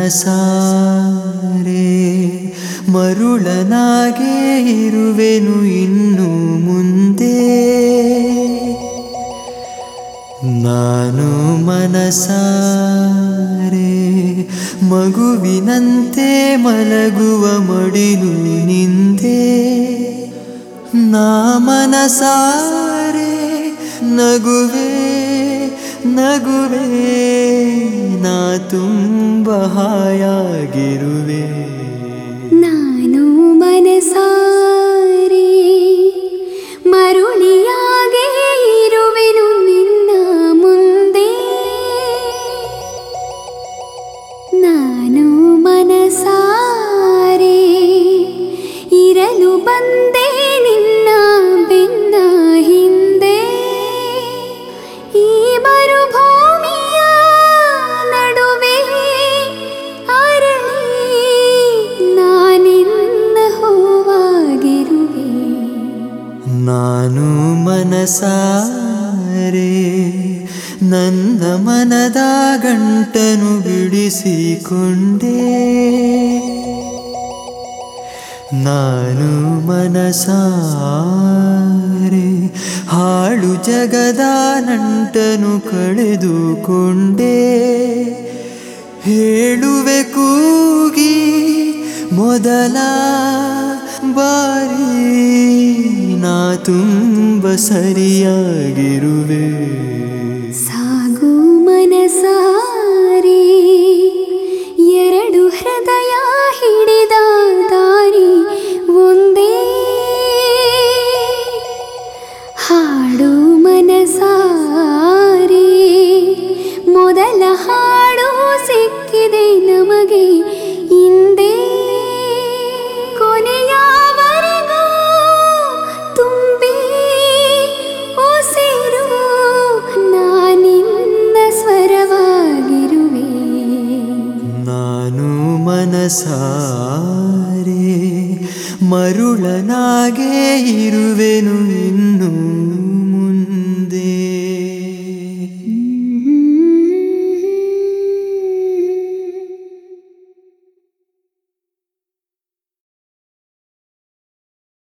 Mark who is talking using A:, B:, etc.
A: ಮನಸಾರೆ ಮರುಳನಾಗೆ ಇರುವೆನು ಇನ್ನು ಮುಂದೆ ನಾನು ಮನಸಾರೆ ಮಗುವಿನಂತೆ ಮಲಗುವ ಮಡಿಲು ನಿಂದೆ ನಾ ಮನಸಾರೆ ನಗುವೆ ನಗುವೆ ನಾ ತುಂಬ ಹಾಯಾಗಿರುವೆ
B: ನಾನು ಮನಸಾರೆ ಮರುಳಿಯಾಗೆ ಇರುವೆನು ನಿನ್ನ ಮುಂದೆ ನಾನು ಮನಸಾರೆ ಇರಲು ಬಂದೆ ನಿನ್ನ ಬೆನ್ನ ಹಿಂದೆ ಈ ಮರುಭೂಮಿಯ ನಡುವೆ ಅರಳಿ ನಾನಿನ್ನ ಹೂವಾಗಿರುವೆ
A: ನಾನು ಮನಸಾರೆ ನನ್ನ ಮನದ ಗಂಟನು ಬಿಡಿಸಿಕೊಂಡೆ ನಾನು ಮನಸಾರೆ ಹಾಳು ಜಗದ ನಂಟನು ಕಳೆದುಕೊಂಡೆ ಹೇಳುವೆ ಕೂಗಿ ಮೊದಲ ಬಾರಿ ನಾ ತುಂಬ ಸರಿಯಾಗಿರುವೆ
B: ಸಾಗು ಮನಸಾರೆ ಎರಡು ಹೃದಯ ಹಿಡಿದ ದಾರಿ ಒಂದೇ ಹಾಡು ಮನಸಾರೆ ಮೊದಲ ಹಾಡು ಸಿಕ್ಕಿದೆ ನಮಗೆ ಹಿಂದೆ ಕೊನೆಯವರೆಗೂ ತುಂಬಿ ಉಸಿರು ನಾನಿನ್ನ ಸ್ವರವಾಗಿರುವೆ
A: ನಾನು ಮನಸಾರೆ ಮರುಳನಾಗೆ ಇರುವೆನು ಇನ್ನು